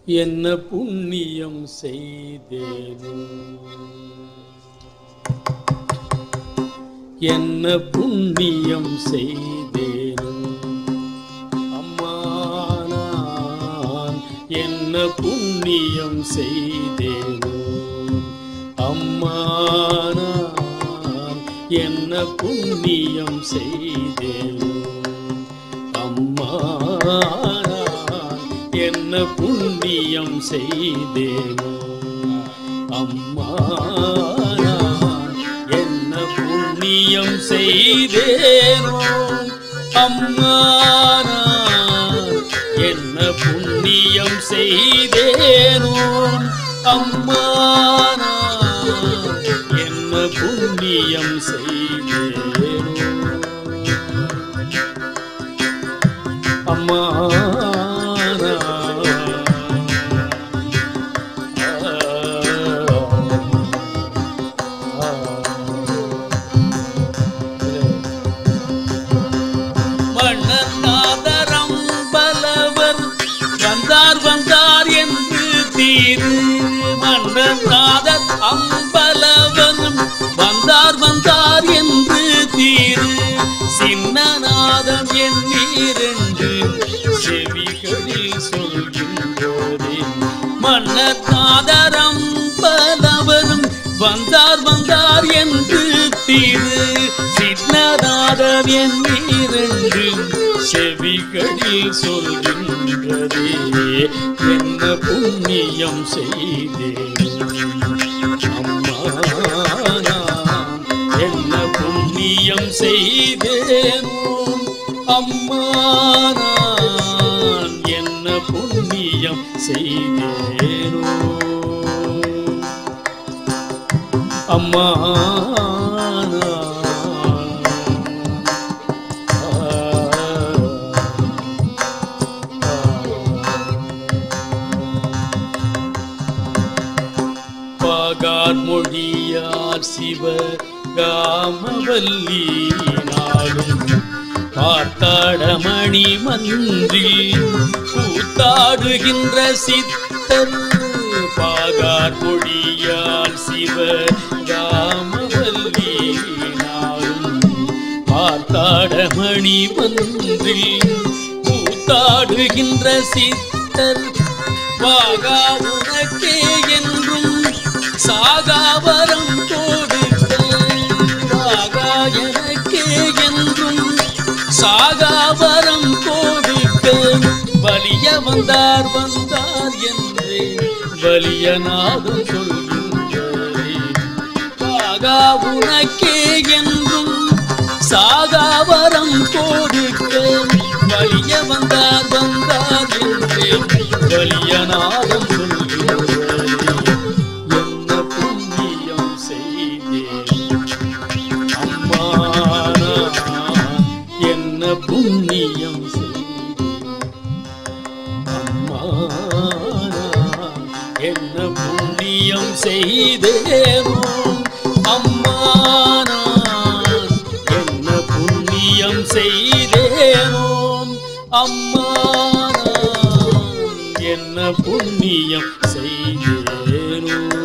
என்ன புண்ணியம் செய்தேனோ என்ன புண்ணியம் செய்தேனோ அம்மா நான் என்ன புண்ணியம் செய்தேனோ அம்மா நான் என்ன புண்ணியம் செய்தேனோ அம்மா நான் என்ன புண்ணியம் செய்தேனோ அம்மா நான் என்ன புண்ணியம் செய்தேனோ அம்மா நான் என்ன புண்ணியம் செய்தேனோ அம்மா நான் என்ன புண்ணியம் செய்தேனோ அம்மா மன்னநாதரம் பலவர் வந்தார் வந்தார் என்று தீரு மன்னநாதர் அம்பலவர் வந்தார் வந்தார் என்று தீரு சின்னநாதம் எண்ணீரென்று செவிகளில் சொல்கின்றோரே மன்னநாதரம் பலவரும் வந்தார் வந்தார் என்று தீரு சின்னநாதம் எண்ணீரென்று செவிகளில் சொல்கின்றதே என்ன புண்ணியம் செய்தேன் அம்மா நான் என்ன புண்ணியம் செய்தேனோ அம்மா நான் என்ன புண்ணியம் செய்தேனோ அம்மா பாகார் மொழியார் சிவ காமவல்லி நாளும் பார்த்தாடமணி மன்றி கூத்தாடுகின்ற சித்தர் பாகார் மொழியால் சிவ காமவல்லி நாளும் பார்த்தாடமணி மன்றி கூத்தாடுகின்ற சித்தர் வாகா உனக்கே என்றும் சாகாவரம் கொடுக்க வாகா எனக்கே என்றும் சாகாவரம் கொடுக்க வலிய வந்தார் வந்தார் என்று வலிய நாதம் சொல்கின்றே வாகா உனக்கே என்றும் சாகாவரம் கொடுக்க வலிய வந்தார் வந்தார் என்று வலிய நாதம் சொல்கின்றே என்ன புண்ணியம் செய்தேன் அம்மா நான் என்ன புண்ணியம் செய்தேன் அம்மா நான் என்ன புண்ணியம் செய்தேனோ அம்மா நான் என்ன புண்ணியம் செய்தேனோ அம்மா நான் என்ன புண்ணியம் செய்தேனோ